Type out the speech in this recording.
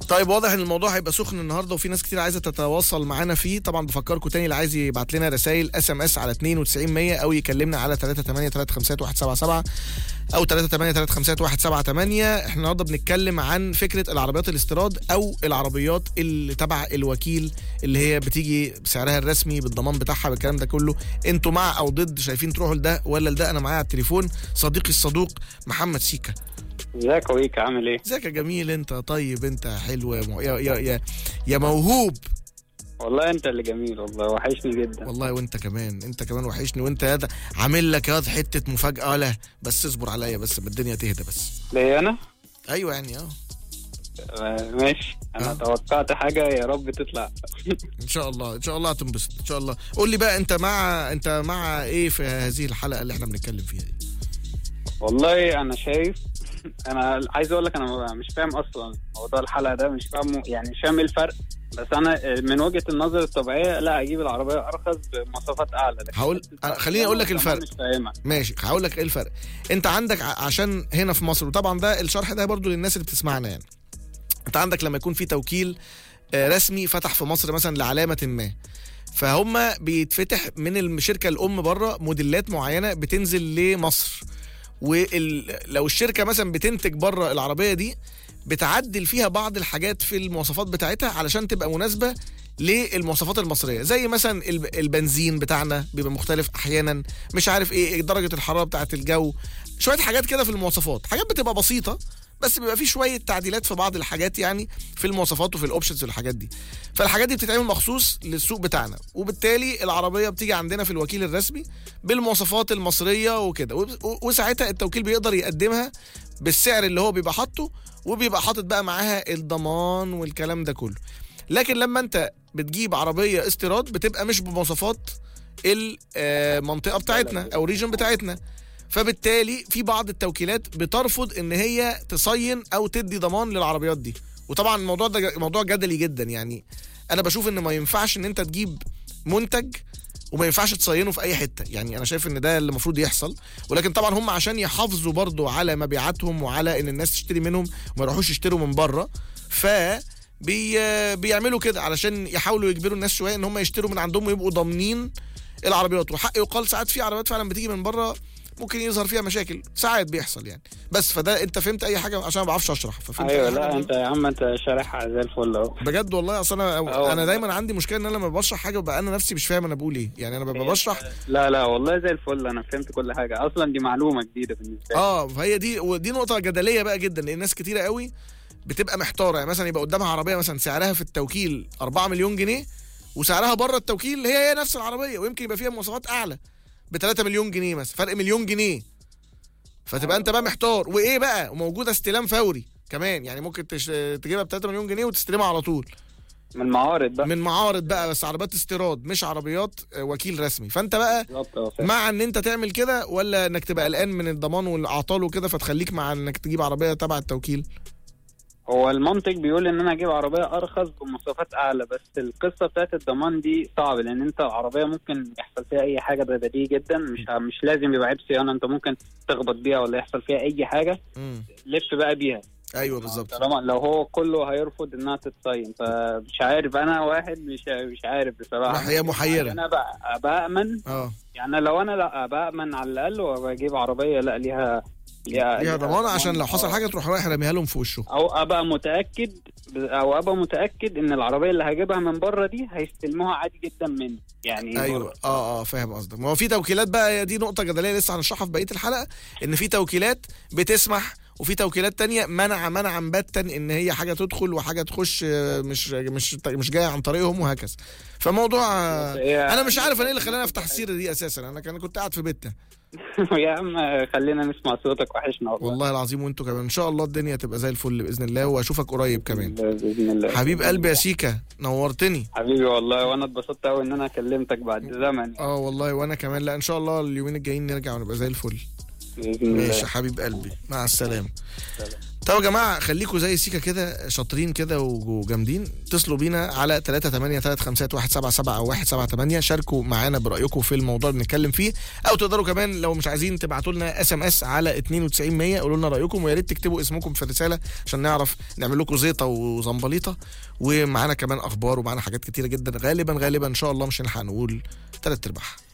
طيب واضح ان الموضوع هيبقى سخن النهارده وفي ناس كتير عايزه تتواصل معانا فيه طبعا بفكركم تاني اللي عايز يبعت لنا رسائل اس ام اس على 92 100 او يكلمنا على 38 351 177 او 38 351 178 احنا النهارده بنتكلم عن فكره العربيات الاستيراد او العربيات اللي تبع الوكيل اللي هي بتيجي بسعرها الرسمي بالضمان بتاعها بالكلام ده كله انتوا مع او ضد شايفين تروحوا لده ولا لده انا معايا على التليفون صديقي الصدوق محمد سيكا ازيك يا ويك عامل ايه؟ ازيك يا جميل انت طيب انت حلو يا مو- يا يا يا, يا موهوب والله انت اللي جميل والله وحشني جدا والله وانت كمان انت كمان وحشني وانت يا ده عامل لك ياض حته مفاجاه لا بس اصبر عليا بس ما الدنيا تهدى بس ليه انا؟ ايوه يعني اه آه، ماشي انا آه. توقعت حاجة يا رب تطلع ان شاء الله ان شاء الله هتنبسط ان شاء الله قول لي بقى انت مع انت مع ايه في هذه الحلقه اللي احنا بنتكلم فيها دي والله انا شايف انا عايز اقول لك انا مش فاهم اصلا موضوع الحلقة ده مش فاهم يعني مش فاهم ايه الفرق بس انا من وجهة النظر الطبيعية لا اجيب العربية ارخص بمواصفات اعلى لكن هقول أنا- خليني اقول لك كمان الفرق مش فاهمها ماشي هقول لك ايه الفرق انت عندك ع- عشان هنا في مصر وطبعا ده الشرح ده برضو للناس اللي بتسمعنا يعني انت عندك لما يكون في توكيل آه، رسمي فتح في مصر مثلا لعلامه ما فهم بيتفتح من الشركه الام بره موديلات معينه بتنزل لمصر ولو الشركه مثلا بتنتج بره العربيه دي بتعدل فيها بعض الحاجات في المواصفات بتاعتها علشان تبقى مناسبه للمواصفات المصريه زي مثلا الب- البنزين بتاعنا بيبقى مختلف احيانا مش عارف ايه درجه الحراره بتاعه الجو شويه حاجات كده في المواصفات حاجات بتبقى بسيطه بس بيبقى في شويه تعديلات في بعض الحاجات يعني في المواصفات وفي الاوبشنز والحاجات دي فالحاجات دي بتتعمل مخصوص للسوق بتاعنا وبالتالي العربيه بتيجي عندنا في الوكيل الرسمي بالمواصفات المصريه وكده وب- و- وساعتها التوكيل بيقدر يقدمها بالسعر اللي هو بيبقى حاطه وبيبقى حاطط بقى معاها الضمان والكلام ده كله لكن لما انت بتجيب عربيه استيراد بتبقى مش بمواصفات المنطقه بتاعتنا او الريجن بتاعتنا فبالتالي في بعض التوكيلات بترفض ان هي تصين او تدي ضمان للعربيات دي وطبعا الموضوع ده ج- موضوع جدلي جدا يعني انا بشوف ان ما ينفعش ان انت تجيب منتج وما ينفعش تصينه في اي حته يعني انا شايف ان ده اللي المفروض يحصل ولكن طبعا هم عشان يحافظوا برضو على مبيعاتهم وعلى ان الناس تشتري منهم وما يروحوش يشتروا من بره ف بي بيعملوا كده علشان يحاولوا يجبروا الناس شويه ان هم يشتروا من عندهم ويبقوا ضامنين العربيات وحق يقال ساعات في عربيات فعلا بتيجي من بره ممكن يظهر فيها مشاكل ساعات بيحصل يعني بس فده انت فهمت اي حاجه عشان ما بعرفش اشرح ففهمت ايوه أي حاجة لا برضه؟ انت يا عم انت شارحها زي الفل اهو بجد والله اصل انا اه انا دايما عندي مشكله ان انا لما بشرح حاجه ببقى انا نفسي مش فاهم انا بقول ايه يعني انا ببقى بشرح لا لا والله زي الفل انا فهمت كل حاجة اصلا دي معلومة جديدة بالنسبة لي اه فهي دي ودي نقطه جدليه بقى جدا لان ناس كتيره قوي بتبقى محتاره يعني مثلا يبقى قدامها عربيه مثلا سعرها في التوكيل 4 مليون جنيه وسعرها بره التوكيل هي هي نفس العربيه ويمكن يبقى فيها مواصفات اعلى ب 3 مليون جنيه مثلا فرق مليون جنيه فتبقى انت بقى محتار وايه بقى وموجوده استلام فوري كمان يعني ممكن تش... تجيبها ب 3 مليون جنيه وتستلمها على طول من المعارض بقى من معارض بقى بس عربيات استيراد مش عربيات آه، وكيل رسمي فانت بقى بالظبط اه فاهم. مع ان انت تعمل كده ولا انك تبقى قلقان من الضمان والاعطال وكده فتخليك مع انك تجيب عربيه تبع التوكيل هو المنطق بيقول ان انا اجيب عربيه ارخص بمواصفات اعلى بس القصه بتاعت الضمان دي صعبه لان انت العربيه ممكن يحصل فيها اي حاجه ده بديهي جدا مش مش لازم يبقى عيب صيانه انت ممكن تخبط بيها ولا يحصل فيها اي حاجه امم لف بقى بيها ايوه بالظبط طالما لو هو كله هيرفض انها تتصين فمش عارف انا واحد مش مش عارف بصراحه لا، هي محيرة. انا بقى بامن اه يعني لو انا لا بامن على الاقل وبجيب عربيه لا ليها ليها, ليها ضمان عشان لو حصل آه. حاجه تروح رايح راميها لهم في وشه او ابقى متاكد او ابقى متاكد ان العربيه اللي هجيبها من بره دي هيستلموها عادي جدا مني يعني ايوه اه اه فاهم قصدك ما هو في توكيلات بقى هي دي نقطه جدليه لسه هنشرحها في بقيه الحلقه ان في توكيلات بتسمح وفي توكيلات تانية منع منعا باتا ان هي حاجه تدخل وحاجه تخش آه، مش مش مش جايه عن طريقهم وهكذا فموضوع آه، هي- انا مش عارف انا ايه اللي خلاني افتح السيره دي اساسا انا كان كنت قاعد في بيتنا يا عم خلينا نسمع صوتك وحشنا والله والله العظيم وانتوا كمان ان شاء الله الدنيا تبقى زي الفل باذن الله واشوفك قريب كمان باذن الله حبيب قلبي يا سيكا نورتني حبيبي والله وانا اتبسطت قوي ان انا كلمتك بعد زمن اه والله وانا كمان لا ان شاء الله اليومين الجايين نرجع ونبقى زي الفل باذن ماشي الله يا حبيب قلبي مع السلامه طب يا جماعه خليكم زي سيكا كده شاطرين كده وجامدين اتصلوا بينا على 3 8 3 5 1 7 7 او 1 7 8 شاركوا معانا برايكم في الموضوع اللي بنتكلم فيه او تقدروا كمان لو مش عايزين تبعتوا لنا اس ام اس على 92 100 قولوا لنا رايكم ويا ريت تكتبوا اسمكم في الرساله عشان نعرف نعمل لكم زيطه وزنبليطه ومعانا كمان اخبار ومعانا حاجات كتيره جدا غالبا غالبا ان شاء الله مش هنلحق نقول ثلاث ارباعها